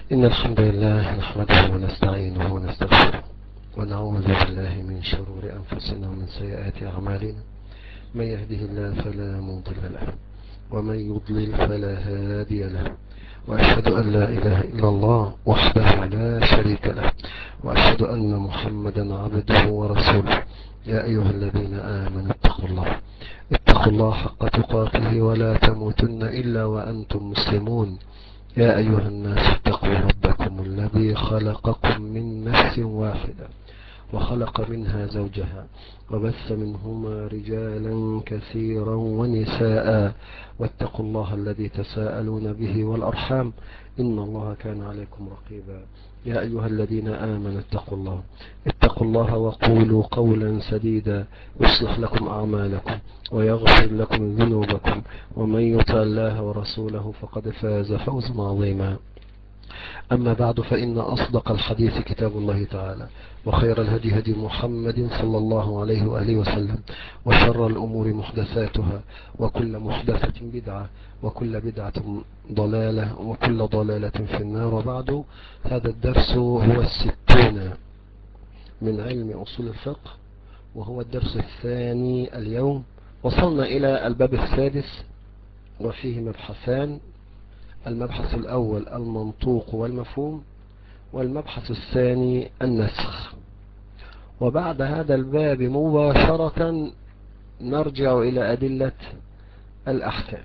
إن الحمد لله نحمده ونستعينه ونستغفره ونعوذ بالله من شرور أنفسنا ومن سيئات أعمالنا من يهده الله فلا مضل له ومن يضلل فلا هادي له وأشهد أن لا إله إلا الله وحده لا شريك له وأشهد أن محمدا عبده ورسوله يا أيها الذين آمنوا اتقوا الله اتقوا الله حق تقاته ولا تموتن إلا وأنتم مسلمون يا أيها الناس اتقوا ربكم الذي خلقكم من نفس واحدة وخلق منها زوجها وبث منهما رجالا كثيرا ونساء واتقوا الله الذي تساءلون به والأرحام إن الله كان عليكم رقيبا يا أيها الذين آمنوا اتقوا الله اتقوا الله وقولوا قولا سديدا يصلح لكم أعمالكم ويغفر لكم ذنوبكم ومن يطع الله ورسوله فقد فاز فوزا عظيما أما بعد فإن أصدق الحديث كتاب الله تعالى وخير الهدي هدي محمد صلى الله عليه وآله وسلم وشر الأمور محدثاتها وكل محدثة بدعة وكل بدعة ضلالة وكل ضلالة في النار وبعد هذا الدرس هو الستون من علم أصول الفقه وهو الدرس الثاني اليوم وصلنا إلى الباب السادس وفيه مبحثان المبحث الأول المنطوق والمفهوم والمبحث الثاني النسخ وبعد هذا الباب مباشرة نرجع إلى أدلة الأحكام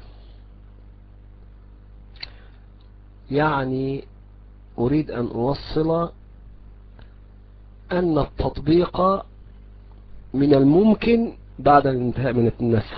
يعني أريد أن أوصل أن التطبيق من الممكن بعد الانتهاء من النسخ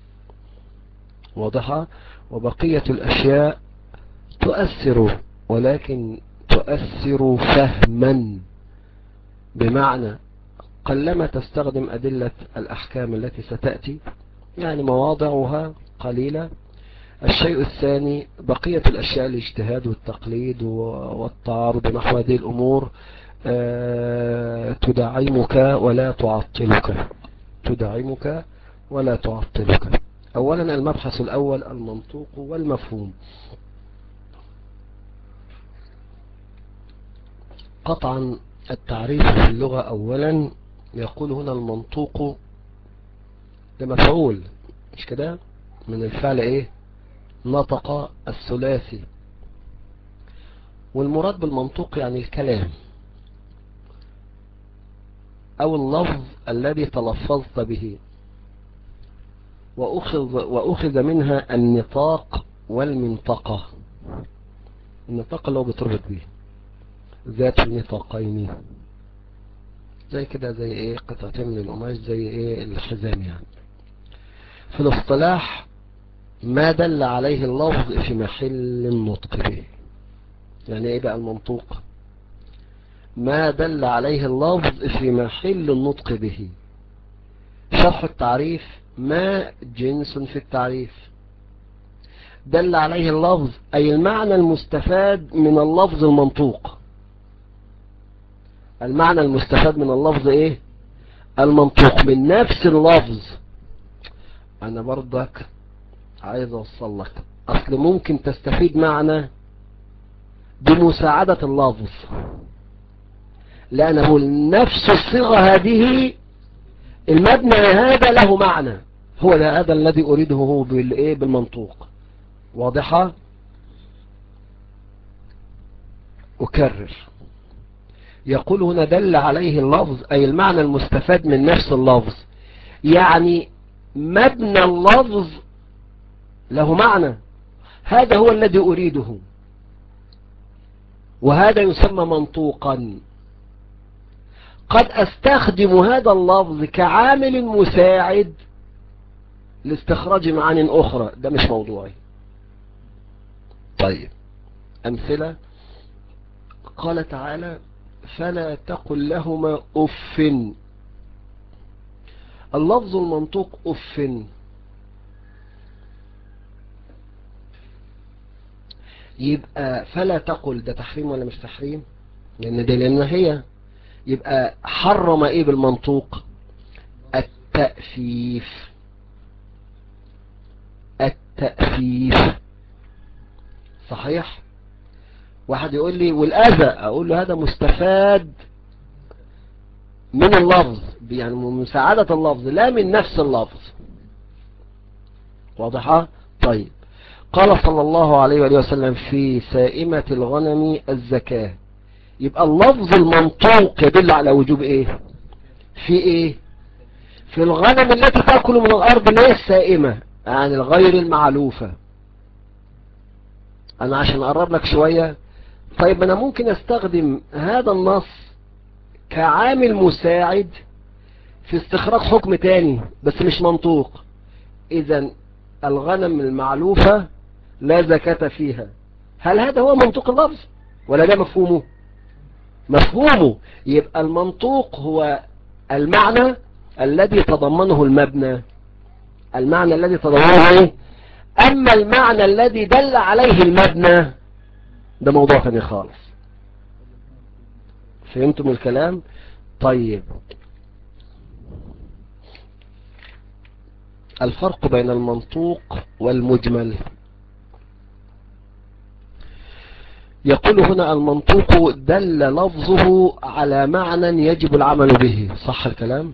واضحة وبقية الأشياء تؤثر ولكن تؤثر فهما بمعنى قلما تستخدم أدلة الأحكام التي ستأتي يعني مواضعها قليلة الشيء الثاني بقية الأشياء الاجتهاد والتقليد والتعارض نحو هذه الأمور تدعمك ولا تعطلك تدعمك ولا تعطلك أولا المبحث الأول المنطوق والمفهوم قطعا التعريف في اللغة أولا يقول هنا المنطوق لمفعول مش كده من الفعل ايه نطق الثلاثي والمراد بالمنطوق يعني الكلام او اللفظ الذي تلفظت به وأخذ, وأخذ منها النطاق والمنطقة النطاق اللي هو بتربط به ذات النطاقين زي كده زي ايه قطعتين من القماش زي ايه الحزام يعني في الاصطلاح ما دل عليه اللفظ في محل النطق به يعني ايه بقى المنطوق ما دل عليه اللفظ في محل النطق به شرح التعريف ما جنس في التعريف دل عليه اللفظ أي المعنى المستفاد من اللفظ المنطوق المعنى المستفاد من اللفظ ايه المنطوق من نفس اللفظ انا برضك عايز اوصل لك اصل ممكن تستفيد معنى بمساعدة اللفظ لأن أقول نفس الصيغة هذه المبنى هذا له معنى هو ده هذا الذي أريده هو بالإيه بالمنطوق واضحة أكرر يقول هنا دل عليه اللفظ أي المعنى المستفاد من نفس اللفظ يعني مبنى اللفظ له معنى هذا هو الذي أريده وهذا يسمى منطوقا قد أستخدم هذا اللفظ كعامل مساعد لاستخراج معان أخرى ده مش موضوعي طيب أمثلة قال تعالى فلا تقل لهما أف اللفظ المنطوق أف يبقى فلا تقل ده تحريم ولا مش تحريم لأن ده لأن هي يبقى حرم ايه بالمنطوق التأفيف التأفيف صحيح واحد يقول لي والأذى أقول له هذا مستفاد من اللفظ يعني من مساعدة اللفظ لا من نفس اللفظ واضحة طيب قال صلى الله عليه وآله وسلم في سائمة الغنم الزكاة يبقى اللفظ المنطوق يدل على وجوب ايه في ايه في الغنم التي تأكل من الأرض اللي هي السائمة يعني الغير المعلوفة أنا عشان أقرب لك شوية طيب أنا ممكن أستخدم هذا النص كعامل مساعد في استخراج حكم تاني بس مش منطوق إذا الغنم المعلوفة لا زكاة فيها هل هذا هو منطوق اللفظ ولا ده مفهومه مفهومه يبقى المنطوق هو المعنى الذي تضمنه المبنى المعنى الذي تضمنه ايه اما المعنى الذي دل عليه المبنى ده موضوع ثاني خالص فهمتم الكلام طيب الفرق بين المنطوق والمجمل يقول هنا المنطوق دل لفظه على معنى يجب العمل به صح الكلام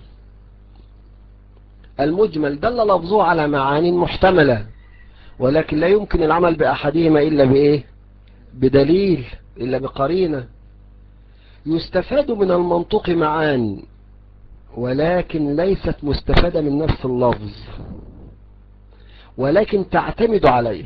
المجمل دل لفظه على معان محتملة ولكن لا يمكن العمل بأحدهما إلا بإيه بدليل إلا بقرينة يستفاد من المنطوق معاني ولكن ليست مستفادة من نفس اللفظ ولكن تعتمد عليه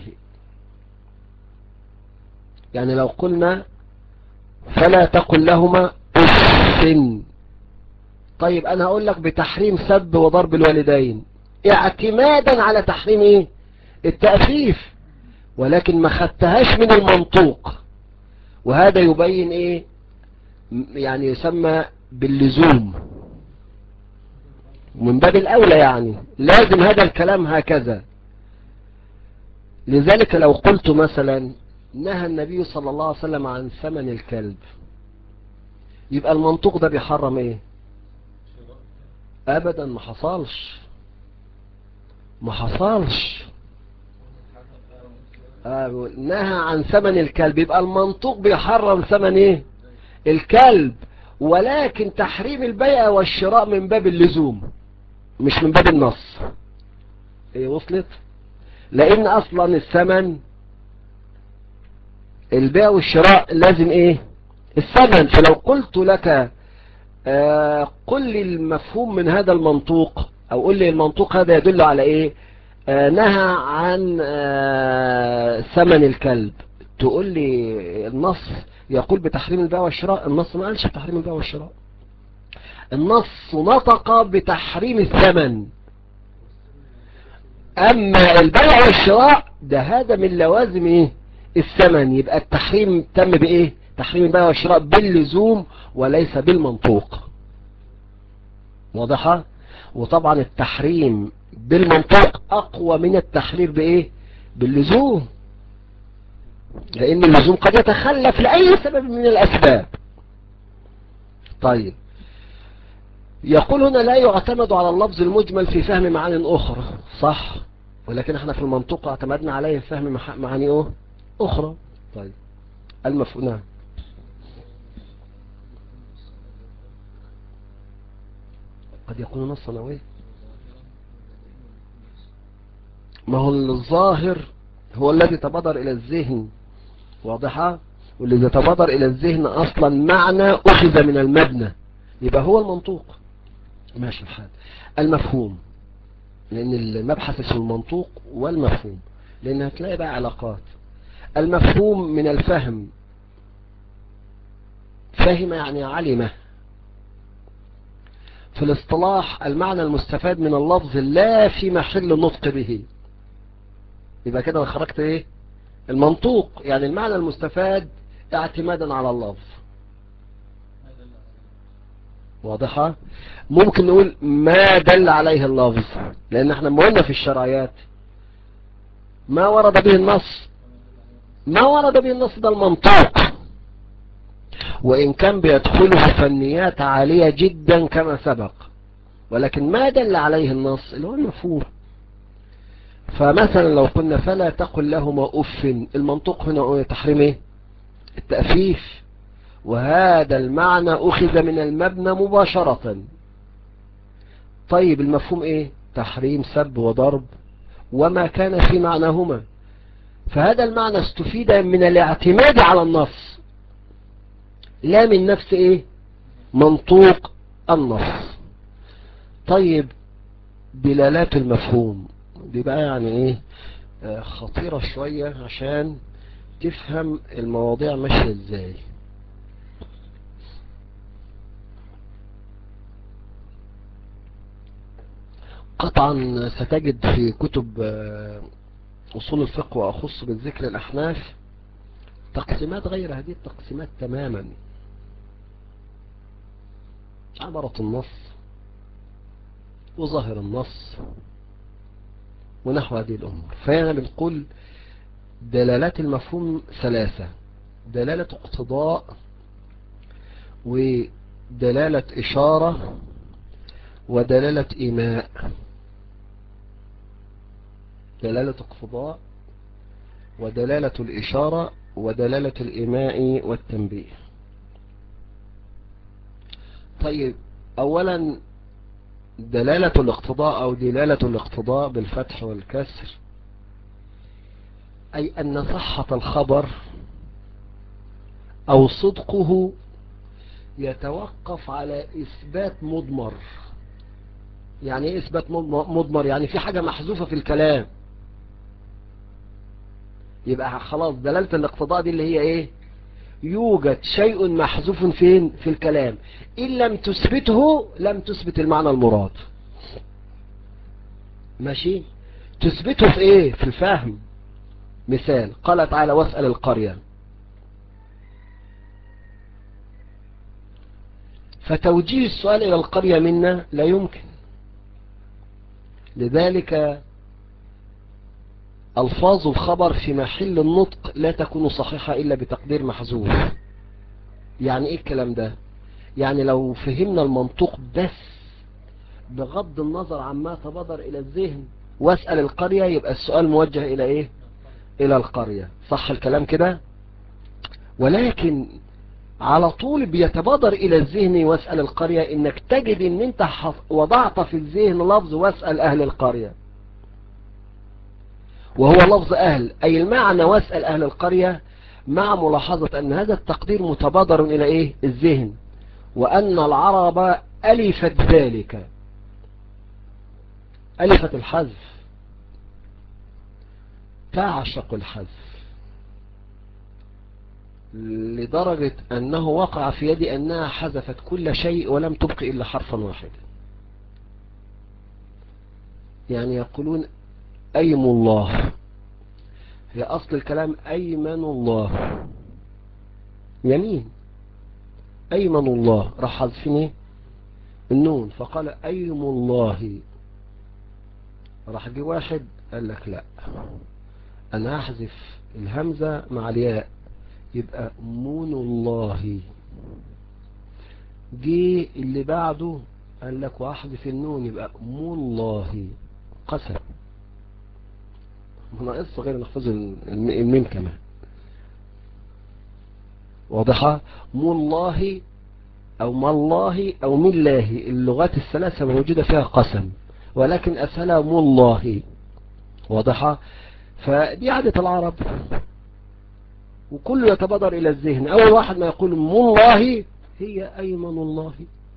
يعني لو قلنا فلا تقل لهما اف طيب انا هقول لك بتحريم سب وضرب الوالدين اعتمادا على تحريم ايه التأفيف ولكن ما خدتهاش من المنطوق وهذا يبين ايه يعني يسمى باللزوم من باب الاولى يعني لازم هذا الكلام هكذا لذلك لو قلت مثلا نهى النبي صلى الله عليه وسلم عن ثمن الكلب يبقى المنطوق ده بيحرم ايه ابدا ما حصلش ما حصلش آه نهى عن ثمن الكلب يبقى المنطوق بيحرم ثمن ايه الكلب ولكن تحريم البيع والشراء من باب اللزوم مش من باب النص ايه وصلت لان اصلا الثمن البيع والشراء لازم ايه الثمن فلو قلت لك آه قل لي المفهوم من هذا المنطوق او قل لي المنطوق هذا يدل على ايه آه نهى عن آه ثمن الكلب تقول لي النص يقول بتحريم البيع والشراء النص ما قالش بتحريم البيع والشراء النص نطق بتحريم الثمن اما البيع والشراء ده هذا من لوازم ايه الثمن يبقى التحريم تم بايه تحريم البيع والشراء باللزوم وليس بالمنطوق واضحة وطبعا التحريم بالمنطوق اقوى من التحرير بايه باللزوم لان اللزوم قد يتخلف لأي سبب من الاسباب طيب يقول هنا لا يعتمد على اللفظ المجمل في فهم معاني اخرى صح ولكن احنا في المنطوق اعتمدنا عليه في فهم معاني اخرى طيب المفهوم نعم قد يكون نصا او ايه ما هو الظاهر هو الذي تبادر الى الذهن واضحة والذي تبادر الى الذهن اصلا معنى اخذ من المبنى يبقى هو المنطوق ماشي الحال المفهوم لان المبحث اسمه المنطوق والمفهوم لان هتلاقي بقى علاقات المفهوم من الفهم فهم يعني علمه في الاصطلاح المعنى المستفاد من اللفظ لا في محل النطق به يبقى كده انا خرجت ايه المنطوق يعني المعنى المستفاد اعتمادا على اللفظ واضحة ممكن نقول ما دل عليه اللفظ لان احنا ما قلنا في الشرعيات ما ورد به النص ما ورد به النص ده المنطوق وإن كان بيدخله فنيات عالية جدا كما سبق ولكن ما دل عليه النص اللي هو المفهوم فمثلا لو قلنا فلا تقل لهما أف المنطوق هنا تحريم ايه التأفيف وهذا المعنى أخذ من المبنى مباشرة طيب المفهوم ايه تحريم سب وضرب وما كان في معناهما فهذا المعنى استفيد من الاعتماد على النص لا من نفس ايه منطوق النص طيب دلالات المفهوم دي بقى يعني ايه آه خطيرة شوية عشان تفهم المواضيع ماشية ازاي قطعا ستجد في كتب أصول الفقه وأخص بالذكر الأحناف تقسيمات غير هذه التقسيمات تماما عبرة النص وظاهر النص ونحو هذه الأمور فهنا بنقول دلالات المفهوم ثلاثة دلالة اقتضاء ودلالة إشارة ودلالة إيماء دلالة اقتضاء ودلالة الإشارة ودلالة الإيماء والتنبيه طيب أولا دلالة الاقتضاء أو دلالة الاقتضاء بالفتح والكسر أي أن صحة الخبر أو صدقه يتوقف على إثبات مضمر يعني ايه إثبات مضمر يعني في حاجة محذوفة في الكلام يبقى خلاص دلالة الاقتضاء دي اللي هي ايه يوجد شيء محذوف فين في الكلام إن لم تثبته لم تثبت المعنى المراد ماشي تثبته في ايه في الفهم مثال قال تعالى واسأل القرية فتوجيه السؤال إلى القرية منا لا يمكن لذلك ألفاظ الخبر في محل النطق لا تكون صحيحة إلا بتقدير محذوف يعني إيه الكلام ده يعني لو فهمنا المنطوق بس بغض النظر عما تبادر إلى الذهن واسأل القرية يبقى السؤال موجه إلى إيه إلى القرية صح الكلام كده ولكن على طول بيتبادر إلى الذهن واسأل القرية إنك تجد إن أنت وضعت في الذهن لفظ واسأل أهل القرية وهو لفظ أهل أي المعنى واسأل أهل القرية مع ملاحظة أن هذا التقدير متبادر إلى إيه الذهن وأن العرب ألفت ذلك ألفت الحذف تعشق الحذف لدرجة أنه وقع في يد أنها حذفت كل شيء ولم تبقي إلا حرفا واحدا يعني يقولون أيم الله هي أصل الكلام أيمن الله يمين أيمن الله راح حذفني النون فقال أيم الله راح جي واحد قال لك لا أنا أحذف الهمزة مع الياء يبقى مون الله جه اللي بعده قال لك واحذف النون يبقى مون الله قسم ناقص غير نحفظ الميم كمان واضحة مو الله او ما الله او من الله اللغات الثلاثة موجودة فيها قسم ولكن اسهلها مو الله واضحة فدي عادة العرب وكله يتبادر الى الذهن اول واحد ما يقول مو الله هي ايمن الله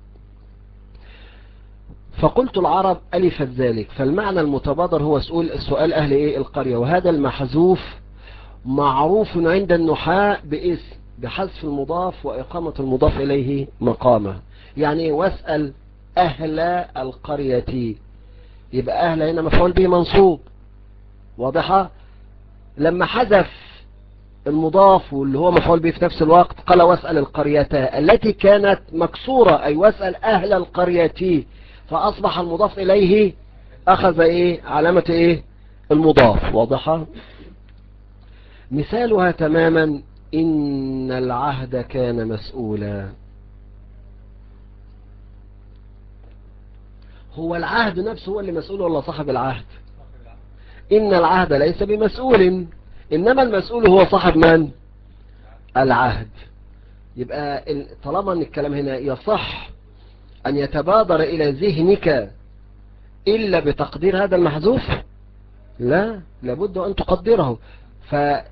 فقلت العرب ألفت ذلك فالمعنى المتبادر هو سؤال, سؤال أهل إيه القرية وهذا المحذوف معروف عند النحاة باسم بحذف المضاف وإقامة المضاف إليه مقامه يعني واسأل أهل القرية يبقى أهل هنا مفعول به منصوب واضحة لما حذف المضاف واللي هو مفعول به في نفس الوقت قال واسأل القرية التي كانت مكسورة أي واسأل أهل القرية فأصبح المضاف إليه أخذ إيه علامة إيه المضاف واضحة مثالها تماما إن العهد كان مسؤولا هو العهد نفسه هو اللي مسؤول ولا صاحب العهد إن العهد ليس بمسؤول إنما المسؤول هو صاحب من العهد يبقى طالما ان الكلام هنا يصح ان يتبادر الى ذهنك الا بتقدير هذا المحذوف لا لابد ان تقدره ف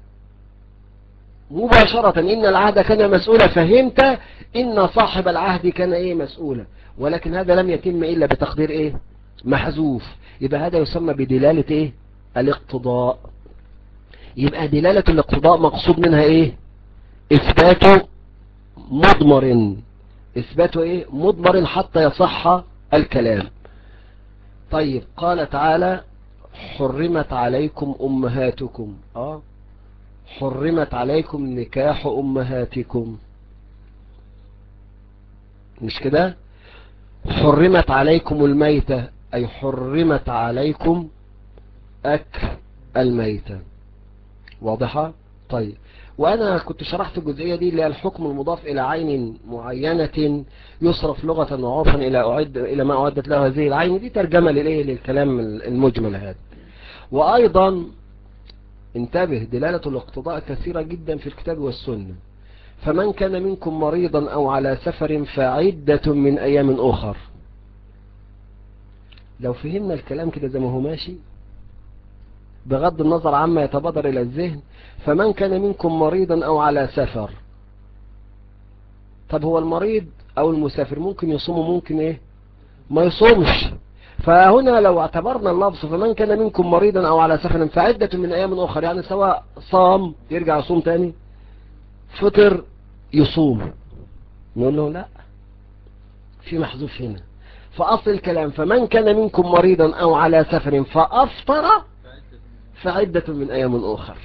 مباشرة ان العهد كان مسؤولا فهمت ان صاحب العهد كان ايه مسؤولا ولكن هذا لم يتم الا بتقدير ايه محذوف يبقى هذا يسمى بدلالة ايه الاقتضاء يبقى دلالة الاقتضاء مقصود منها ايه اثبات مضمر اثبات ايه مضمر حتى يصح الكلام طيب قال تعالى حرمت عليكم امهاتكم اه حرمت عليكم نكاح امهاتكم مش كده حرمت عليكم الميتة اي حرمت عليكم اكل الميتة واضحة طيب وانا كنت شرحت الجزئية دي اللي هي الحكم المضاف الى عين معينة يصرف لغة وعرفا الى اعد الى ما اعدت له هذه العين دي ترجمة للايه للكلام المجمل هذا وايضا انتبه دلالة الاقتضاء كثيرة جدا في الكتاب والسنة فمن كان منكم مريضا او على سفر فعدة من ايام اخر لو فهمنا الكلام كده زي ما هو ماشي بغض النظر عما يتبادر الى الذهن فمن كان منكم مريضا او على سفر طب هو المريض او المسافر ممكن يصوم وممكن ايه ما يصومش فهنا لو اعتبرنا اللفظ فمن كان منكم مريضا او على سفر فعدة من ايام اخر يعني سواء صام يرجع يصوم تاني فطر يصوم نقول له لا في محذوف هنا فاصل الكلام فمن كان منكم مريضا او على سفر فافطر فعدة من ايام اخر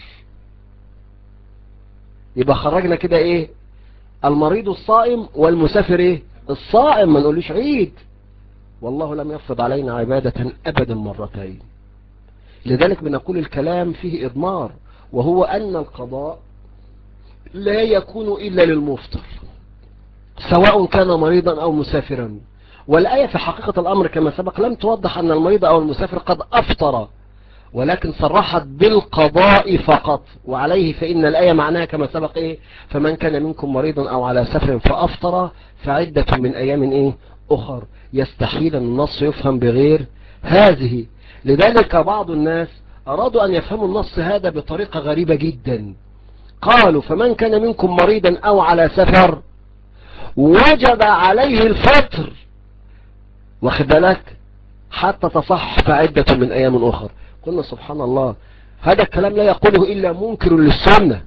يبقى خرجنا كده ايه المريض الصائم والمسافر ايه الصائم ما نقولوش عيد والله لم يفرض علينا عبادة ابدا مرتين لذلك بنقول الكلام فيه اضمار وهو ان القضاء لا يكون الا للمفطر سواء كان مريضا او مسافرا والآية في حقيقة الامر كما سبق لم توضح ان المريض او المسافر قد افطر ولكن صرحت بالقضاء فقط وعليه فإن الآية معناها كما سبق إيه فمن كان منكم مريضا أو على سفر فأفطر فعدة من أيام إيه أخر يستحيل أن النص يفهم بغير هذه لذلك بعض الناس أرادوا أن يفهموا النص هذا بطريقة غريبة جدا قالوا فمن كان منكم مريضا أو على سفر وجب عليه الفطر واخد بالك حتى تصح فعدة من أيام أخر قلنا سبحان الله هذا الكلام لا يقوله إلا منكر للسنة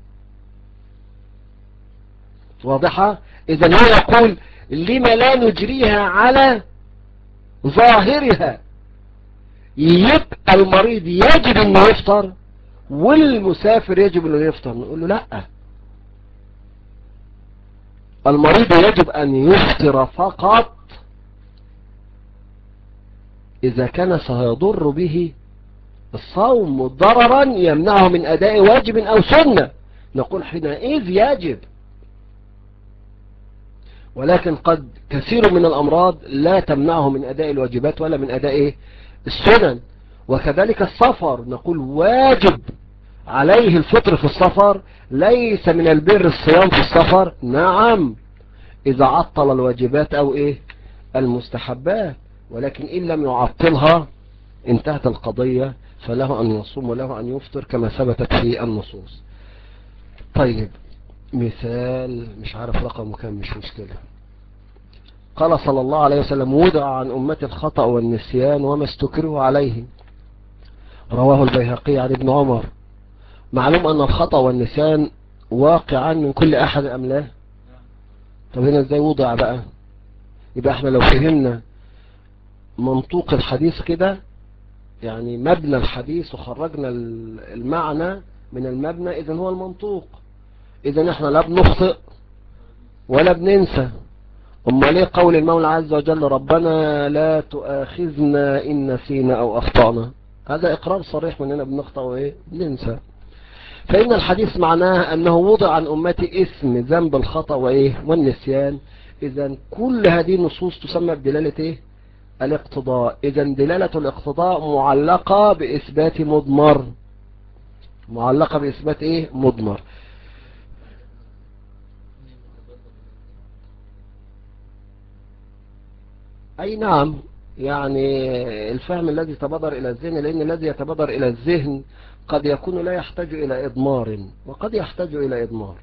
واضحة إذا هو يقول لما لا نجريها على ظاهرها يبقى المريض يجب انه يفطر والمسافر يجب انه يفطر نقول له لا المريض يجب ان يفطر فقط اذا كان سيضر به الصوم ضررا يمنعه من اداء واجب او سنة نقول حينئذ يجب ولكن قد كثير من الامراض لا تمنعه من اداء الواجبات ولا من اداء السنن وكذلك السفر نقول واجب عليه الفطر في السفر ليس من البر الصيام في السفر نعم اذا عطل الواجبات او ايه المستحبات ولكن ان لم يعطلها انتهت القضية فله ان يصوم وله ان يفطر كما ثبتت في النصوص طيب مثال مش عارف رقمه كام مش مشكلة قال صلى الله عليه وسلم وضع عن أمة الخطأ والنسيان وما استكره عليه رواه البيهقي عن ابن عمر معلوم أن الخطأ والنسيان واقعا من كل أحد أم لا طب هنا ازاي وضع بقى يبقى احنا لو فهمنا منطوق الحديث كده يعني مبنى الحديث وخرجنا المعنى من المبنى اذا هو المنطوق اذا احنا لا بنخطئ ولا بننسى اما ليه قول المولى عز وجل ربنا لا تؤاخذنا ان نسينا او اخطأنا هذا اقرار صريح مننا بنخطأ وايه بننسى فان الحديث معناه انه وضع عن امتي اسم ذنب الخطأ وايه والنسيان اذا كل هذه النصوص تسمى بدلالة ايه الاقتضاء اذا دلالة الاقتضاء معلقة باثبات مضمر معلقة باثبات ايه مضمر أي نعم يعني الفهم الذي يتبادر إلى الذهن لأن الذي يتبادر إلى الذهن قد يكون لا يحتاج إلى إضمار وقد يحتاج إلى إضمار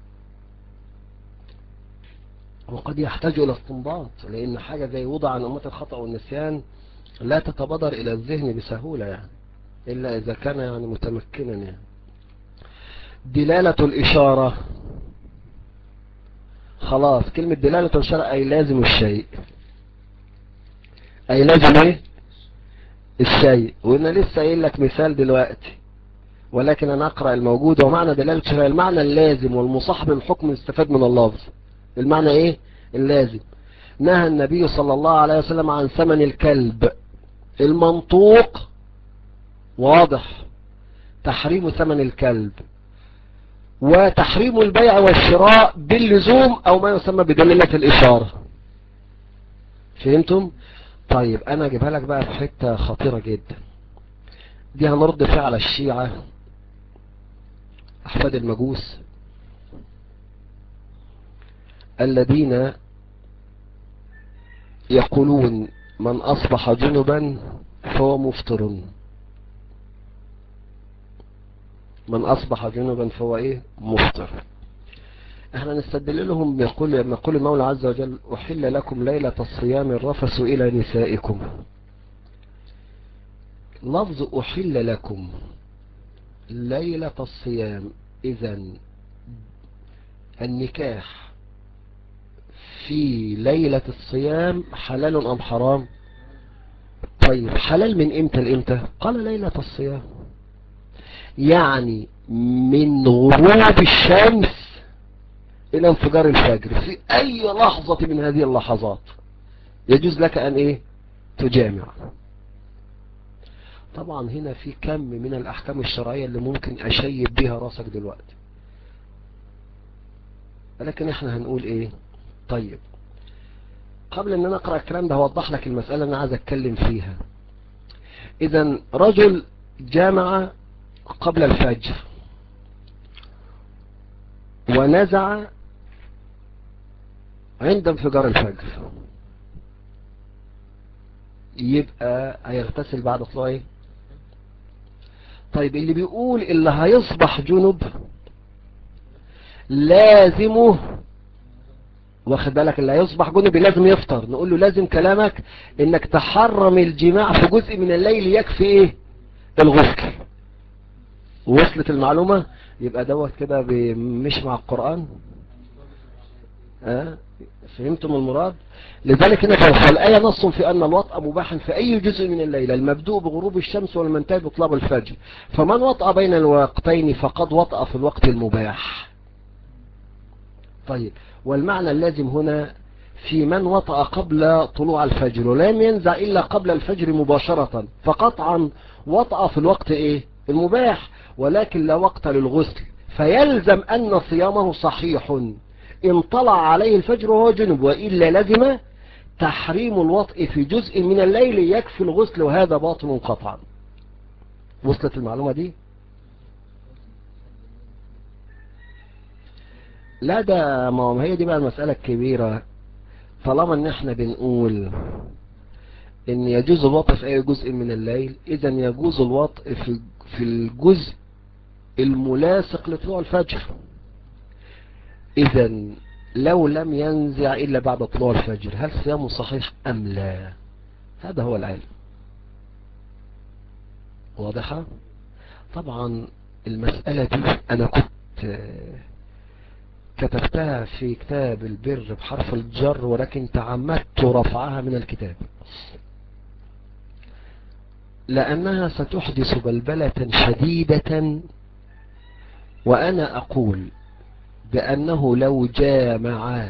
وقد يحتاج إلى استنباط لأن حاجة زي وضع عن أمة الخطأ والنسيان لا تتبادر إلى الذهن بسهولة يعني إلا إذا كان يعني متمكنا يعني دلالة الإشارة خلاص كلمة دلالة الإشارة أي لازم الشيء أي لازم إيه الشيء وإن لسه قايل لك مثال دلوقتي ولكن أنا أقرأ الموجود ومعنى دلالة الشيء المعنى اللازم والمصاحب الحكم استفاد من اللفظ المعنى إيه اللازم نهى النبي صلى الله عليه وسلم عن ثمن الكلب المنطوق واضح تحريم ثمن الكلب وتحريم البيع والشراء باللزوم او ما يسمى بدلالة الاشارة فهمتم طيب انا اجيبها لك بقى في حتة خطيرة جدا دي هنرد فيها على الشيعة احفاد المجوس الذين يقولون من اصبح جنبا فهو مفطر من أصبح جنبا فهو إيه مفطر احنا نستدل لهم يقول يقول المولى عز وجل أحل لكم ليلة الصيام الرفس إلى نسائكم لفظ أحل لكم ليلة الصيام إذا النكاح في ليلة الصيام حلال أم حرام طيب حلال من امتى لامتى قال ليلة الصيام يعني من غروب الشمس الى انفجار الفجر في اي لحظة من هذه اللحظات يجوز لك ان ايه تجامع طبعا هنا في كم من الاحكام الشرعية اللي ممكن اشيب بها راسك دلوقتي ولكن احنا هنقول ايه طيب قبل ان انا اقرأ الكلام ده هوضح لك المسألة اللي انا عايز اتكلم فيها اذا رجل جامع قبل الفجر ونزع عند انفجار الفجر يبقى هيغتسل بعد طلوع ايه طيب اللي بيقول اللي هيصبح جنب لازمه واخد بالك اللي هيصبح جنب لازم يفطر نقول له لازم كلامك انك تحرم الجماع في جزء من الليل يكفي ايه الغسل وصلت المعلومة يبقى دوت كده مش مع القرآن أه؟ فهمتم المراد لذلك هنا فالآية نص في أن الوطأ مباح في أي جزء من الليلة المبدوء بغروب الشمس والمنتهي بطلاب الفجر فمن وطأ بين الوقتين فقد وطأ في الوقت المباح طيب والمعنى اللازم هنا في من وطأ قبل طلوع الفجر ولم ينزع إلا قبل الفجر مباشرة فقطعا وطأ في الوقت إيه المباح ولكن لا وقت للغسل فيلزم أن صيامه صحيح إن طلع عليه الفجر وهو جنب وإلا لزم تحريم الوطء في جزء من الليل يكفي الغسل وهذا باطل قطعا وصلت المعلومة دي لا ده ما هي دي بقى المسألة الكبيرة طالما ان احنا بنقول ان يجوز الوطء في اي جزء من الليل اذا يجوز الوطء في في الجزء الملاصق لطلوع الفجر اذا لو لم ينزع الا بعد طلوع الفجر هل صيامه صحيح ام لا هذا هو العلم واضحة طبعا المسألة دي انا كنت كتبتها في كتاب البر بحرف الجر ولكن تعمدت رفعها من الكتاب لأنها ستحدث بلبلة شديدة وأنا أقول بأنه لو جامع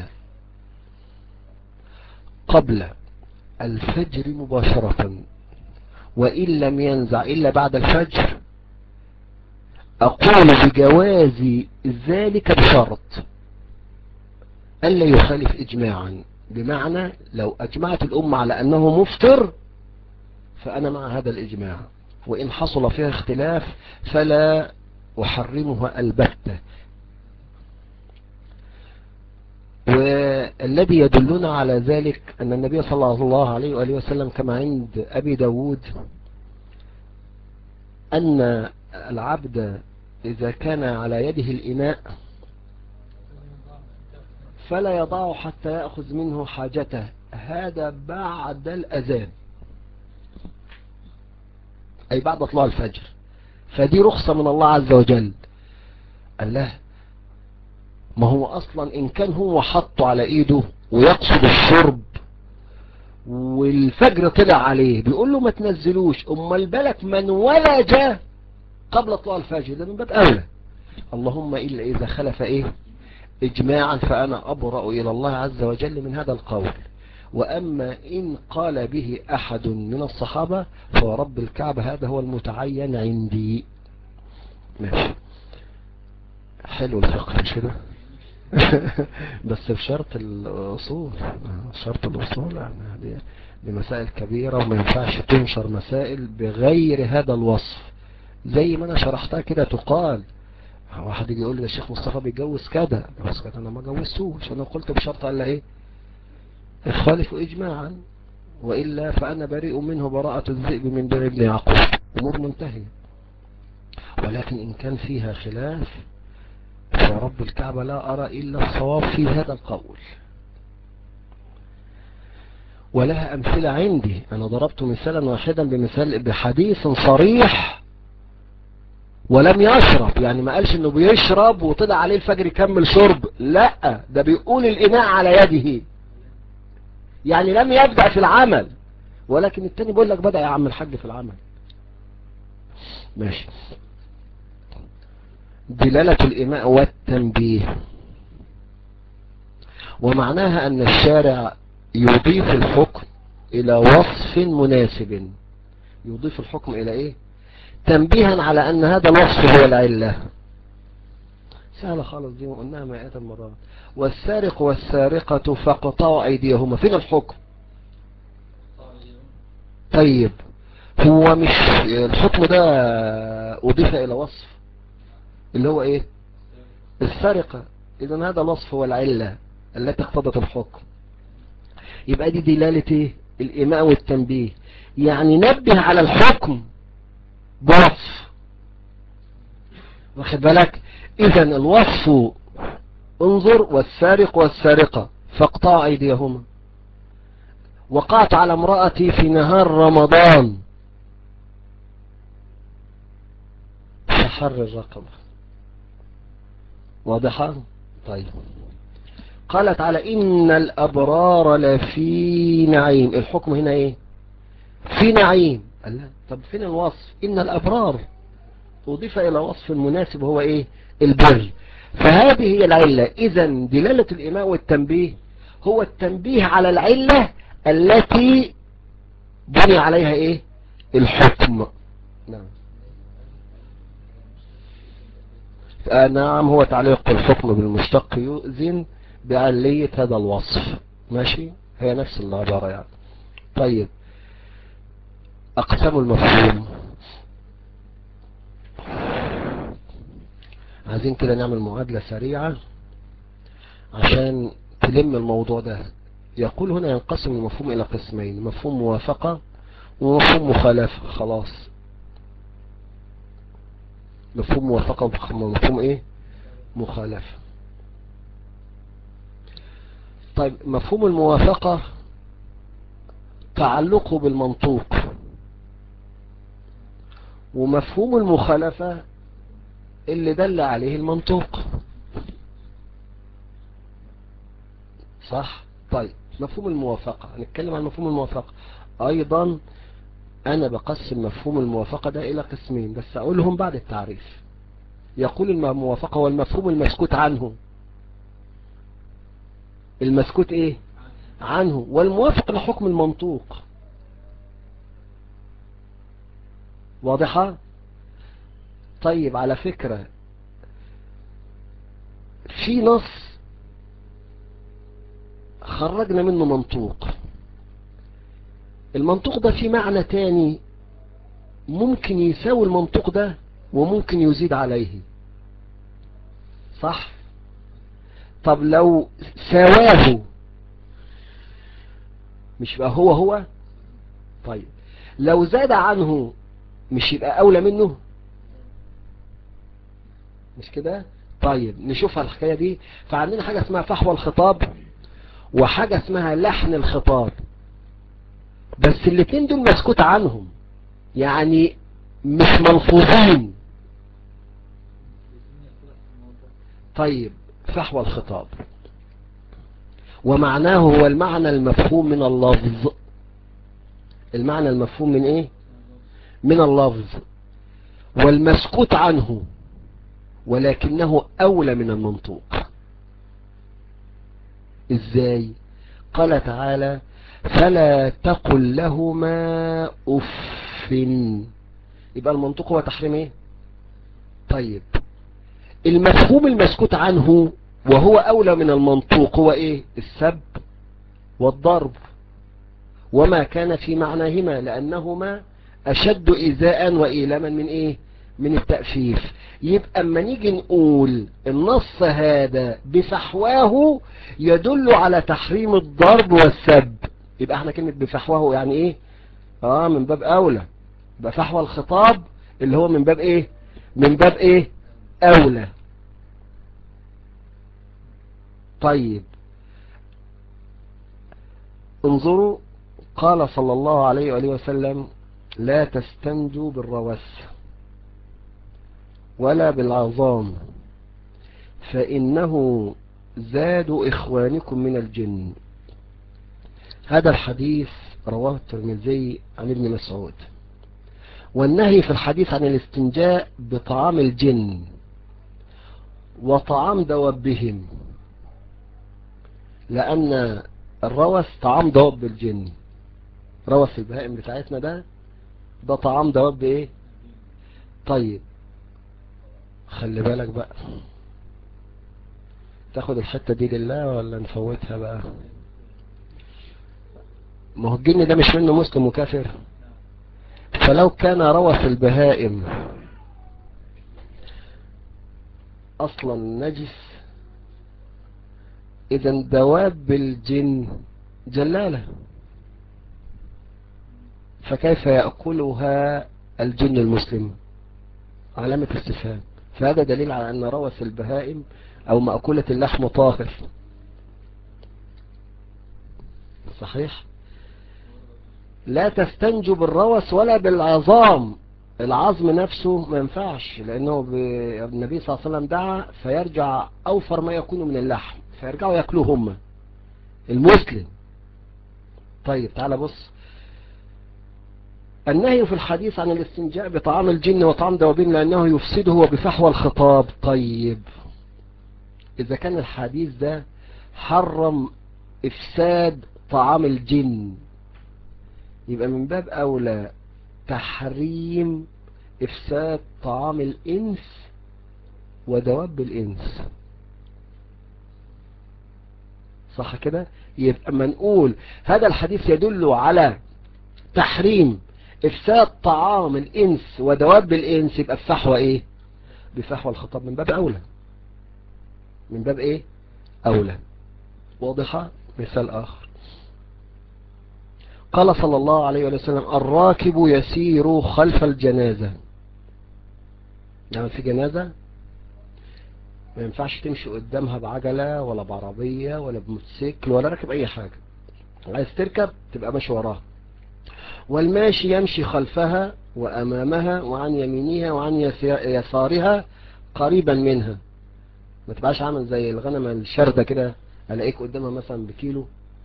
قبل الفجر مباشرة وإن لم ينزع إلا بعد الفجر أقول بجواز ذلك بشرط ألا يخالف إجماعا بمعنى لو أجمعت الأمة على أنه مفطر فأنا مع هذا الإجماع وإن حصل فيها اختلاف فلا أحرمها البتة الذي يدلنا على ذلك أن النبي صلى الله عليه وآله وسلم كما عند أبي داود أن العبد إذا كان على يده الإناء فلا يضعه حتى يأخذ منه حاجته هذا بعد الأذان أي بعد طلوع الفجر فدي رخصة من الله عز وجل الله ما هو أصلا إن كان هو حطه على إيده ويقصد الشرب والفجر طلع عليه بيقول له ما تنزلوش امال بالك من ولج قبل طلوع الفجر ده من باب اولى اللهم الا اذا خلف ايه اجماعا فانا ابرأ الى الله عز وجل من هذا القول واما ان قال به احد من الصحابة فرب الكعبة هذا هو المتعين عندي ماشي حلو الفقه مش كده بس بشرط الأصول شرط الأصول يعني دي, دي مسائل كبيرة وما ينفعش تنشر مسائل بغير هذا الوصف زي ما أنا شرحتها كده تقال واحد يجي يقول لي الشيخ مصطفى بيتجوز كده بس كده أنا ما جوزتوش أنا قلت بشرط قال إيه اخالف إجماعا وإلا فأنا بريء منه براءة الذئب من بر ابن يعقوب أمور منتهية ولكن إن كان فيها خلاف فرب الكعبة لا أرى إلا الصواب في هذا القول ولها أمثلة عندي أنا ضربت مثالا واحدا بمثال بحديث صريح ولم يشرب يعني ما قالش انه بيشرب وطلع عليه الفجر يكمل شرب لا ده بيقول الإناء على يده يعني لم يبدأ في العمل ولكن التاني بيقول لك بدأ يا عم الحاج في العمل ماشي دلالة الإماء والتنبيه ومعناها أن الشارع يضيف الحكم إلى وصف مناسب يضيف الحكم إلى إيه تنبيها على أن هذا الوصف هو العلة سهلة خالص دي وقلناها مئات المرات والسارق والسارقة فاقطعوا أيديهما فين الحكم طيب هو مش الحكم ده أضيف إلى وصف اللي هو ايه السرقة اذا هذا الوصف هو العلة التي اقتضت الحكم يبقى دي دلالة ايه الاماء والتنبيه يعني نبه على الحكم بوصف واخد بالك اذا الوصف انظر والسارق والسارقة فاقطع ايديهما وقعت على امرأتي في نهار رمضان فحر الرقبة واضحة طيب قال تعالى إن الأبرار لفي نعيم الحكم هنا إيه في نعيم قال لا طب فين الوصف إن الأبرار أضيف إلى وصف مناسب هو إيه البر فهذه هي العلة إذا دلالة الإماء والتنبيه هو التنبيه على العلة التي بني عليها إيه الحكم نعم نعم هو تعليق الحكم بالمشتق يؤذن بعلية هذا الوصف ماشي هي نفس العبارة يعني طيب أقسام المفهوم عايزين كده نعمل معادلة سريعة عشان تلم الموضوع ده يقول هنا ينقسم المفهوم إلى قسمين مفهوم موافقة ومفهوم مخالفة خلاص مفهوم موافقة ومفهوم ايه مخالفة طيب مفهوم الموافقة تعلقه بالمنطوق ومفهوم المخالفة اللي دل عليه المنطوق صح طيب مفهوم الموافقة هنتكلم عن مفهوم الموافقة ايضا انا بقسم مفهوم الموافقة ده الى قسمين بس اقولهم بعد التعريف يقول الموافقة هو المفهوم المسكوت عنه المسكوت ايه عنه والموافق لحكم المنطوق واضحة طيب على فكرة في نص خرجنا منه منطوق المنطوق ده في معنى تاني ممكن يساوي المنطوق ده وممكن يزيد عليه صح طب لو سواه مش يبقى هو هو طيب لو زاد عنه مش يبقى أولى منه مش كده طيب نشوف الحكاية دي فعندنا حاجة اسمها فحوى الخطاب وحاجة اسمها لحن الخطاب بس الاتنين دول مسكوت عنهم يعني مش ملفوظين طيب فحوى الخطاب ومعناه هو المعنى المفهوم من اللفظ المعنى المفهوم من ايه من اللفظ والمسكوت عنه ولكنه اولى من المنطوق ازاي قال تعالى فلا تقل لهما اف يبقى المنطوق هو تحريم ايه طيب المفهوم المسكوت عنه وهو اولى من المنطوق هو ايه السب والضرب وما كان في معناهما لانهما اشد ايذاء وايلاما من ايه من التأفيف يبقى اما نيجي نقول النص هذا بفحواه يدل على تحريم الضرب والسب يبقى احنا كلمة بفحواه يعني ايه اه من باب اولى يبقى فحوى الخطاب اللي هو من باب ايه من باب ايه اولى طيب انظروا قال صلى الله عليه وآله وسلم لا تستنجوا بالروس ولا بالعظام فإنه زاد إخوانكم من الجن هذا الحديث رواه الترمذي عن ابن مسعود والنهي في الحديث عن الاستنجاء بطعام الجن وطعام دوابهم لأن الروس طعام دواب الجن روس البهائم بتاعتنا ده ده طعام دواب ايه طيب خلي بالك بقى تاخد الحتة دي لله ولا نفوتها بقى ما هو الجن ده مش منه مسلم وكافر فلو كان روث البهائم اصلا نجس اذا دواب الجن جلالة فكيف يأكلها الجن المسلم علامة استفهام فهذا دليل على أن روث البهائم أو مأكولة اللحم طاهر صحيح لا تستنجوا بالروث ولا بالعظام العظم نفسه ما ينفعش لأنه النبي صلى الله عليه وسلم دعا فيرجع أوفر ما يكون من اللحم فيرجعوا يأكلوه هم المسلم طيب تعال بص النهي في الحديث عن الاستنجاء بطعام الجن وطعام دوابين لأنه يفسده وبفحوى الخطاب طيب إذا كان الحديث ده حرم إفساد طعام الجن يبقى من باب أولى تحريم إفساد طعام الإنس ودواب الإنس صح كده يبقى ما نقول هذا الحديث يدل على تحريم إفساد طعام الإنس ودواب الإنس يبقى بفحوى إيه بفحوى الخطاب من باب أولى من باب إيه أولى واضحة مثال آخر قال صلى الله عليه وسلم الراكب يسير خلف الجنازة يعني في جنازة ما ينفعش تمشي قدامها بعجلة ولا بعربية ولا بموتوسيكل ولا راكب أي حاجة عايز تركب تبقى ماشي وراها والماشي يمشي خلفها وأمامها وعن يمينها وعن يسارها قريبا منها ما تبقاش عامل زي الغنم الشردة كده ألاقيك قدامها مثلا بكيلو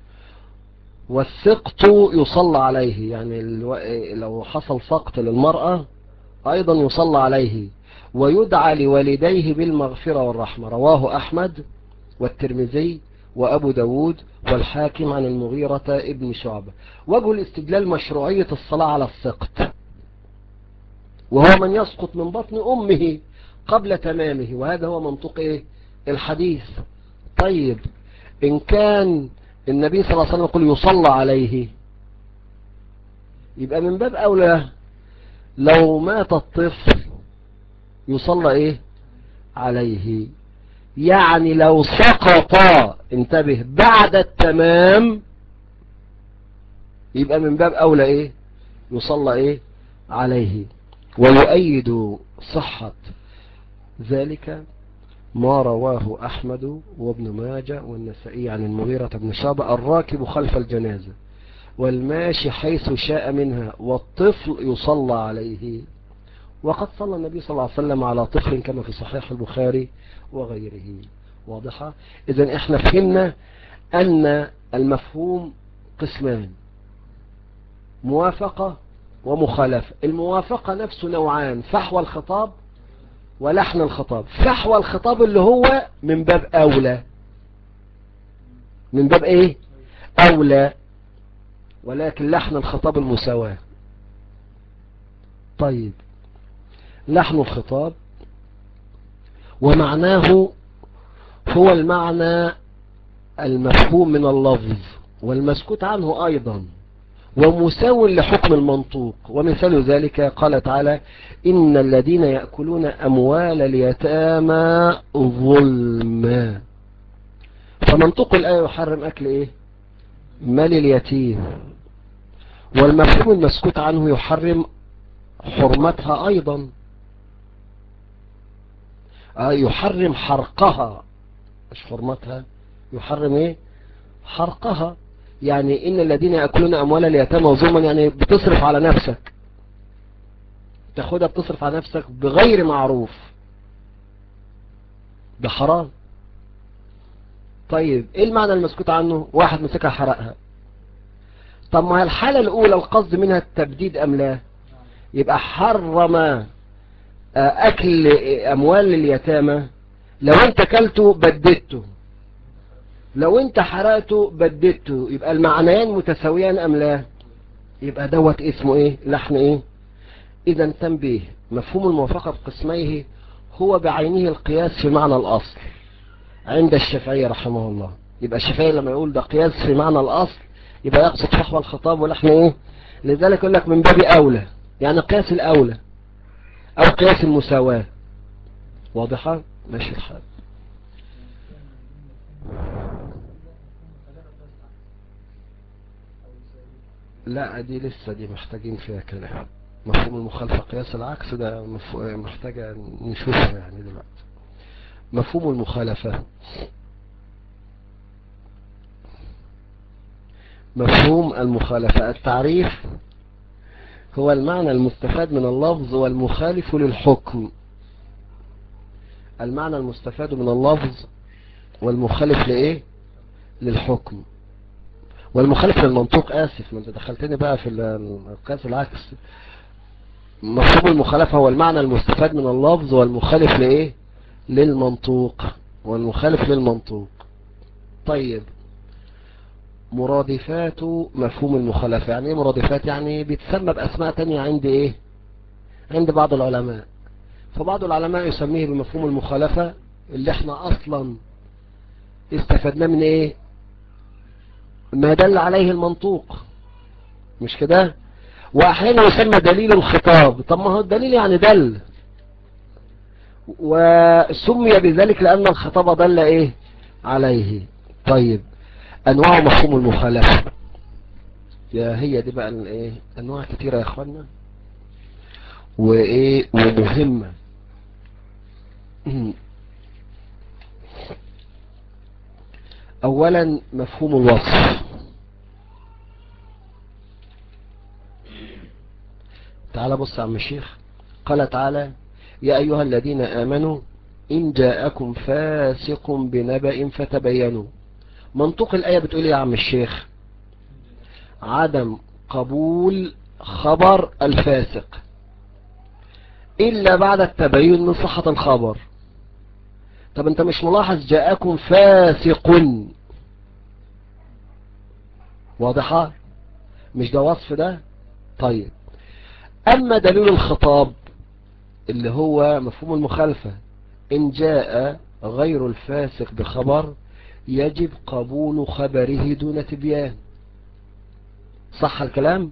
والسقط يصلى عليه يعني لو حصل سقط للمرأة أيضا يصلى عليه ويدعى لوالديه بالمغفرة والرحمة رواه أحمد والترمذي وأبو داود والحاكم عن المغيرة ابن شعبة وجه الاستدلال مشروعية الصلاة على السقط وهو من يسقط من بطن أمه قبل تمامه وهذا هو منطق إيه؟ الحديث طيب إن كان النبي صلى الله عليه وسلم يقول يصلى عليه يبقى من باب أولى لو مات الطفل يصلى إيه عليه يعني لو سقط انتبه بعد التمام يبقى من باب أولى إيه يصلى إيه عليه ويؤيد صحة ذلك ما رواه أحمد وابن ماجه والنسائي عن المغيرة بن شعبة الراكب خلف الجنازة والماشي حيث شاء منها والطفل يصلى عليه وقد صلى النبي صلى الله عليه وسلم على طفل كما في صحيح البخاري وغيره واضحة إذا احنا فهمنا أن المفهوم قسمان موافقة ومخالفة الموافقة نفسه نوعان فحوى الخطاب ولحن الخطاب فحوى الخطاب اللي هو من باب أولى من باب ايه أولى ولكن لحن الخطاب المساواة طيب لحن الخطاب ومعناه هو المعنى المفهوم من اللفظ والمسكوت عنه أيضا ومساو لحكم المنطوق ومثال ذلك قال تعالى إن الذين يأكلون أموال اليتامى ظلما فمنطوق الآية يحرم أكل إيه مال اليتيم والمفهوم المسكوت عنه يحرم حرمتها أيضا آه يحرم حرقها مش حرمتها يحرم ايه حرقها يعني ان الذين يأكلون اموال اليتامى ظلما يعني بتصرف على نفسك تاخدها بتصرف على نفسك بغير معروف ده حرام طيب ايه المعنى المسكوت عنه واحد مسكها حرقها طب ما الحالة الاولى القصد منها التبديد ام لا يبقى حرم اكل اموال اليتامى لو انت كلته بددته لو انت حرقته بددته يبقى المعنيان متساويان ام لا يبقى دوت اسمه ايه لحن ايه اذا تنبيه مفهوم الموافقة بقسميه هو بعينه القياس في معنى الاصل عند الشافعية رحمه الله يبقى الشافعي لما يقول ده قياس في معنى الاصل يبقى يقصد فحوى الخطاب ولحن ايه لذلك يقول لك من باب اولى يعني قياس الاولى او قياس المساواة واضحة ماشي الحال لا دي لسه دي محتاجين فيها كلام مفهوم المخالفة قياس العكس ده محتاجة نشوفها يعني دلوقتي مفهوم المخالفة مفهوم المخالفة التعريف هو المعنى المستفاد من اللفظ والمخالف للحكم المعنى المستفاد من اللفظ والمخالف لإيه للحكم والمخالف للمنطوق آسف ما انت دخلتني بقى في القياس العكس مفهوم المخالفة هو المعنى المستفاد من اللفظ والمخالف لإيه للمنطوق والمخالف للمنطوق طيب مرادفات مفهوم المخالفة يعني ايه مرادفات يعني بيتسمى بأسماء تانية عند ايه عند بعض العلماء فبعض العلماء يسميه بمفهوم المخالفة اللي احنا اصلا استفدناه من ايه ما دل عليه المنطوق مش كده واحيانا يسمى دليل الخطاب طب ما هو الدليل يعني دل وسمي بذلك لان الخطاب دل ايه عليه طيب انواع مفهوم المخالفة يا هي دي بقى الايه انواع كتيرة يا اخوانا وايه ومهمة اولا مفهوم الوصف تعال بص يا عم الشيخ قال تعالى يا ايها الذين امنوا ان جاءكم فاسق بنبأ فتبينوا منطوق الآية بتقول يا عم الشيخ عدم قبول خبر الفاسق إلا بعد التبين من صحة الخبر طب انت مش ملاحظ جاءكم فاسق واضحة مش ده وصف ده طيب أما دليل الخطاب اللي هو مفهوم المخالفة إن جاء غير الفاسق بخبر يجب قبول خبره دون تبيان صح الكلام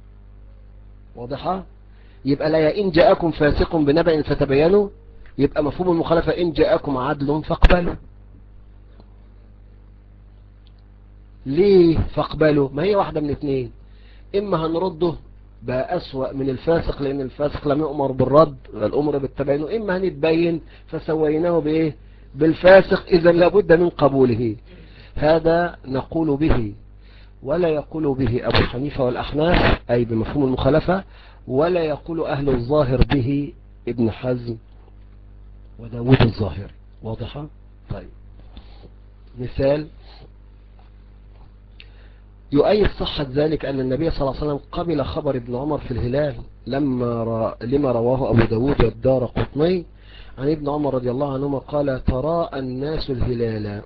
واضحة يبقى لا إن جاءكم فاسق بنبأ فتبينوا يبقى مفهوم المخالفة إن جاءكم عدل فاقبلوا ليه فاقبلوا ما هي واحدة من اثنين إما هنرده بقى أسوأ من الفاسق لأن الفاسق لم يؤمر بالرد والأمر بالتبين إما هنتبين فسويناه بإيه بالفاسق إذا لابد من قبوله هذا نقول به ولا يقول به أبو حنيفة والأحناف أي بمفهوم المخالفة ولا يقول أهل الظاهر به ابن حزم وداود الظاهر واضحة طيب مثال يؤيد صحة ذلك أن النبي صلى الله عليه وسلم قبل خبر ابن عمر في الهلال لما ر... لما رواه أبو داود والدار قطني عن ابن عمر رضي الله عنهما قال تراءى الناس الهلال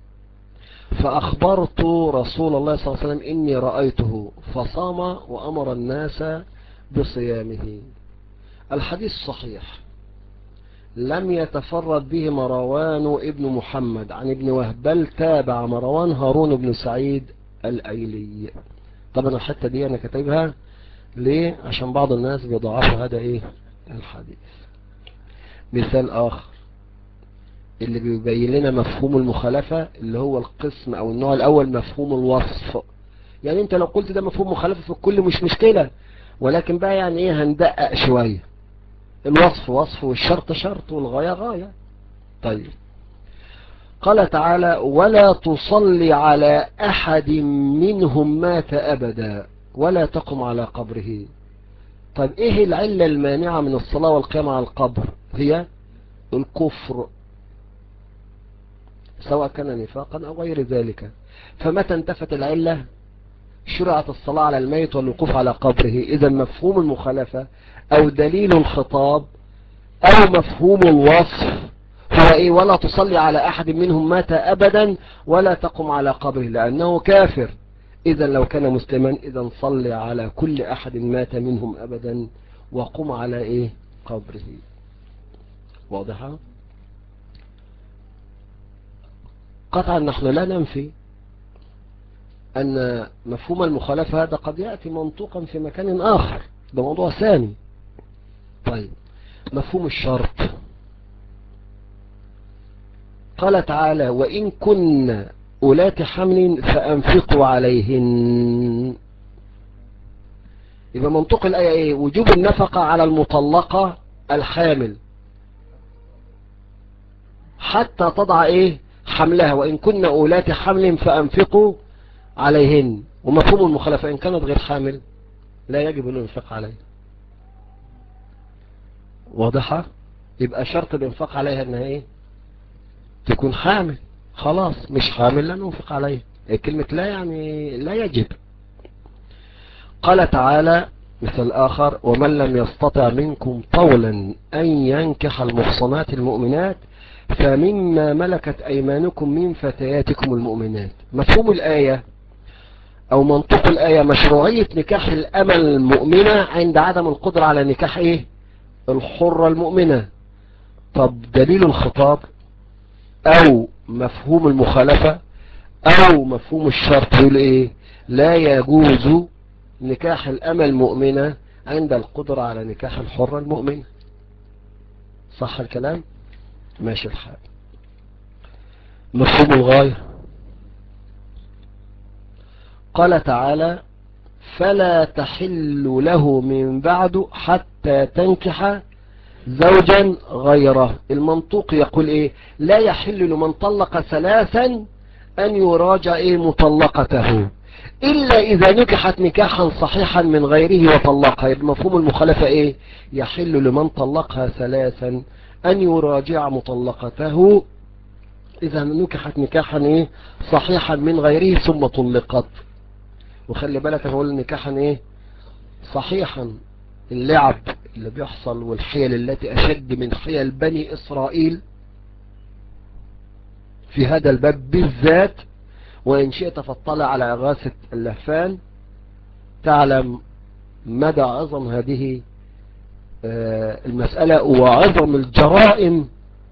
فأخبرت رسول الله صلى الله عليه وسلم إني رأيته فصام وأمر الناس بصيامه الحديث صحيح لم يتفرد به مروان ابن محمد عن ابن وهب بل تابع مروان هارون بن سعيد الأيلي طبعا الحتة دي أنا كاتبها ليه عشان بعض الناس بيضعفوا هذا إيه الحديث مثال آخر اللي بيبين لنا مفهوم المخالفة اللي هو القسم أو النوع الأول مفهوم الوصف يعني أنت لو قلت ده مفهوم مخالفة في الكل مش مشكلة ولكن بقى يعني إيه هندقق شوية الوصف وصف والشرط شرط والغاية غاية طيب قال تعالى ولا تصلي على أحد منهم مات أبدا ولا تقم على قبره طيب ايه العلة المانعة من الصلاة والقيام على القبر هي الكفر سواء كان نفاقا او غير ذلك فمتى انتفت العلة شرعت الصلاة على الميت والوقوف على قبره اذا مفهوم المخالفة او دليل الخطاب او مفهوم الوصف هو ايه ولا تصلي على احد منهم مات ابدا ولا تقم على قبره لانه كافر اذا لو كان مسلما اذا صلي على كل احد مات منهم ابدا وقم على ايه قبره واضحة قطعا نحن لا ننفي ان مفهوم المخالفة هذا قد يأتي منطوقا في مكان اخر ده موضوع ثاني طيب مفهوم الشرط قال تعالى وإن كن أولات حمل فأنفقوا عليهن يبقى منطق الآية إيه وجوب النفقة على المطلقة الحامل حتى تضع إيه حملها وإن كن أولات حمل فأنفقوا عليهن ومفهوم المخالفة إن كانت غير حامل لا يجب الانفاق عليها واضحة يبقى شرط الانفاق عليها انها ايه تكون حامل خلاص مش حامل لا ننفق عليه كلمة لا يعني لا يجب قال تعالى مثل آخر ومن لم يستطع منكم طولا أن ينكح المحصنات المؤمنات فمما ملكت أيمانكم من فتياتكم المؤمنات مفهوم الآية أو منطق الآية مشروعية نكاح الأمل المؤمنة عند عدم القدرة على نكاح إيه الحرة المؤمنة طب دليل الخطاب او مفهوم المخالفة او مفهوم الشرط يقول ايه لا يجوز نكاح الامل المؤمنة عند القدرة على نكاح الحرة المؤمنة صح الكلام ماشي الحال مفهوم الغاية قال تعالى فلا تحل له من بعد حتى تنكح زوجا غيره المنطوق يقول ايه لا يحل لمن طلق ثلاثا ان يراجع ايه مطلقته الا اذا نكحت نكاحا صحيحا من غيره وطلقها مفهوم المخالفة ايه يحل لمن طلقها ثلاثا ان يراجع مطلقته اذا نكحت نكاحا ايه صحيحا من غيره ثم طلقت وخلي بالك انا اقول نكاحا ايه صحيحا اللعب اللي بيحصل والحيل التي أشد من حيل بني إسرائيل في هذا الباب بالذات وإن شئت فاطلع على إغاثة اللهفان تعلم مدى عظم هذه المسألة وعظم الجرائم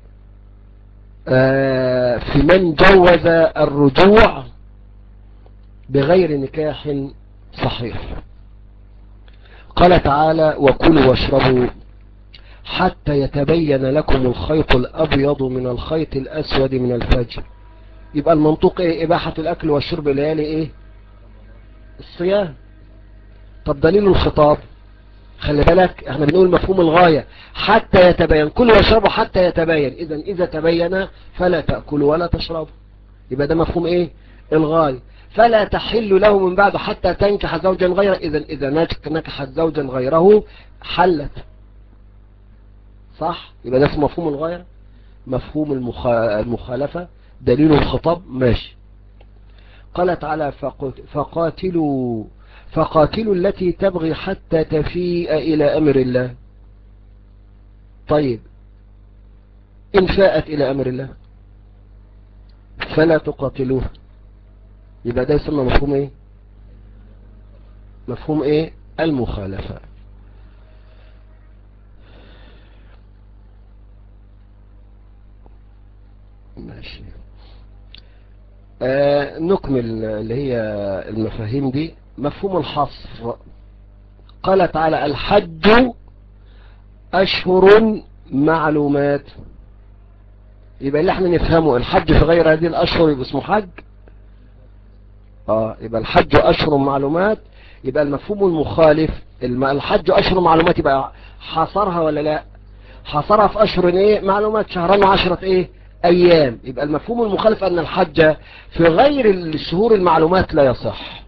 في من جوز الرجوع بغير نكاح صحيح قال تعالى وكلوا واشربوا حتى يتبين لكم الخيط الأبيض من الخيط الأسود من الفجر يبقى المنطوق ايه إباحة الأكل والشرب ليالي ايه الصيام طب دليل الخطاب خلي بالك احنا بنقول مفهوم الغاية حتى يتبين كل واشربوا حتى يتبين اذا اذا تبين فلا تأكلوا ولا تشربوا يبقى ده مفهوم ايه الغاية فلا تحل له من بعد حتى تنكح زوجا غيره اذا اذا نكحت زوجا غيره حلت صح يبقى ده مفهوم الغاية مفهوم المخالفة دليل الخطاب ماشي قال تعالى فقاتلوا فقاتلوا التي تبغي حتى تفيء إلى أمر الله طيب إن فاءت إلى أمر الله فلا تقاتلوها يبقى ده يسمى مفهوم إيه مفهوم إيه المخالفة ماشي آه نكمل اللي هي المفاهيم دي مفهوم الحصر قال تعالى الحج أشهر معلومات يبقى اللي احنا نفهمه الحج في غير هذه الأشهر يبقى اسمه حج اه يبقى الحج أشهر معلومات يبقى المفهوم المخالف الحج أشهر معلومات يبقى حصرها ولا لا حصرها في أشهر ايه معلومات شهران وعشرة ايه أيام يبقى المفهوم المخالف أن الحج في غير الشهور المعلومات لا يصح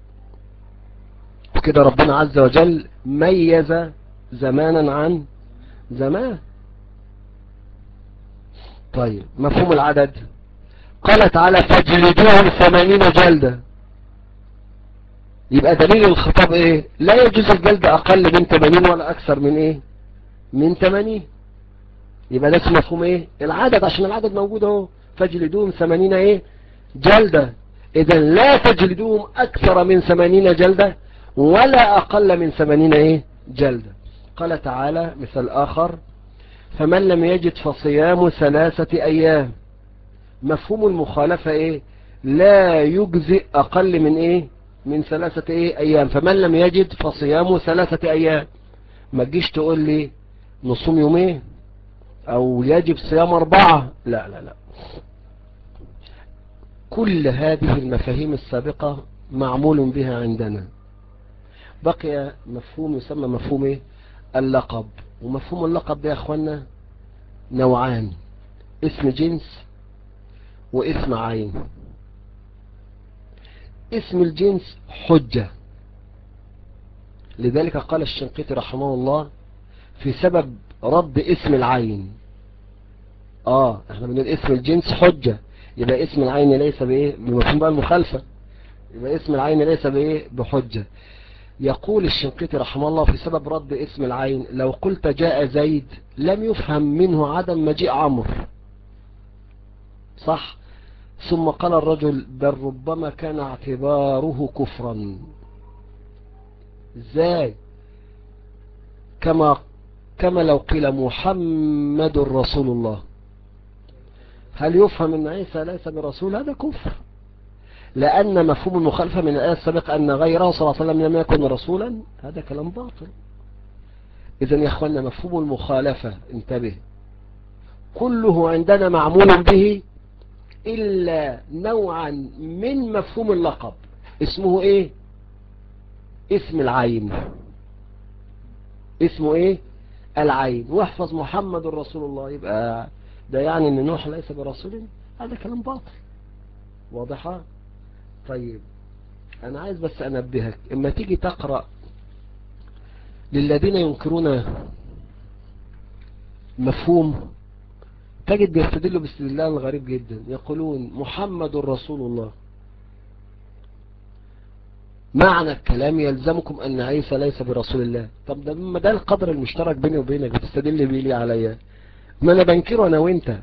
وكده ربنا عز وجل ميز زمانا عن زمان طيب مفهوم العدد قال تعالى فاجلدوهم ثمانين جلدة يبقى دليل الخطاب ايه لا يجوز الجلد اقل من 80 ولا اكثر من ايه من 80 يبقى ده مفهوم ايه العدد عشان العدد موجود اهو فاجلدوهم 80 ايه جلدة اذا لا تجلدوهم اكثر من 80 جلدة ولا اقل من 80 ايه جلدة قال تعالى مثل اخر فمن لم يجد فصيام ثلاثة ايام مفهوم المخالفة ايه لا يجزئ اقل من ايه من ثلاثة ايه ايام فمن لم يجد فصيام ثلاثة ايام ما تجيش تقول لي نصوم يومين او يجب صيام اربعة لا لا لا كل هذه المفاهيم السابقة معمول بها عندنا بقي مفهوم يسمى مفهوم ايه اللقب ومفهوم اللقب ده يا اخوانا نوعان اسم جنس واسم عين اسم الجنس حجة لذلك قال الشنقيطي رحمه الله في سبب رد اسم العين اه احنا بنقول اسم الجنس حجة يبقى اسم العين ليس بايه بمفهوم بقى المخالفة يبقى اسم العين ليس بايه بحجة يقول الشنقيطي رحمه الله في سبب رد اسم العين لو قلت جاء زيد لم يفهم منه عدم مجيء عمرو صح ثم قال الرجل بل ربما كان اعتباره كفرا ازاي كما كما لو قيل محمد رسول الله هل يفهم ان عيسى ليس برسول هذا كفر لأن مفهوم المخالفة من الآية السابقة أن غيره صلى الله عليه وسلم لم يكن رسولا هذا كلام باطل إذا يا أخوانا مفهوم المخالفة انتبه كله عندنا معمول به إلا نوعا من مفهوم اللقب اسمه إيه اسم العين اسمه إيه العين واحفظ محمد رسول الله يبقى ده يعني ان نوح ليس برسول هذا كلام باطل واضحة طيب انا عايز بس انبهك اما تيجي تقرأ للذين ينكرون مفهوم تجد بيستدلوا باستدلال غريب جدا يقولون محمد رسول الله معنى الكلام يلزمكم ان عيسى ليس برسول الله طب ده ما ده القدر المشترك بيني وبينك بتستدل بيه ليه عليا ما انا بنكره انا وانت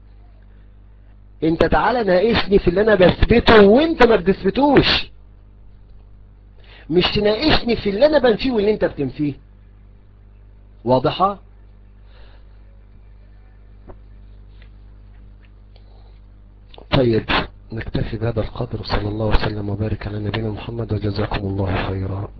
انت تعالى ناقشني في اللي انا بثبته وانت ما بتثبتوش مش تناقشني في اللي انا بنفيه واللي انت بتنفيه واضحة طيب نكتفي بهذا القدر صلى الله وسلم وبارك على نبينا محمد وجزاكم الله خيرا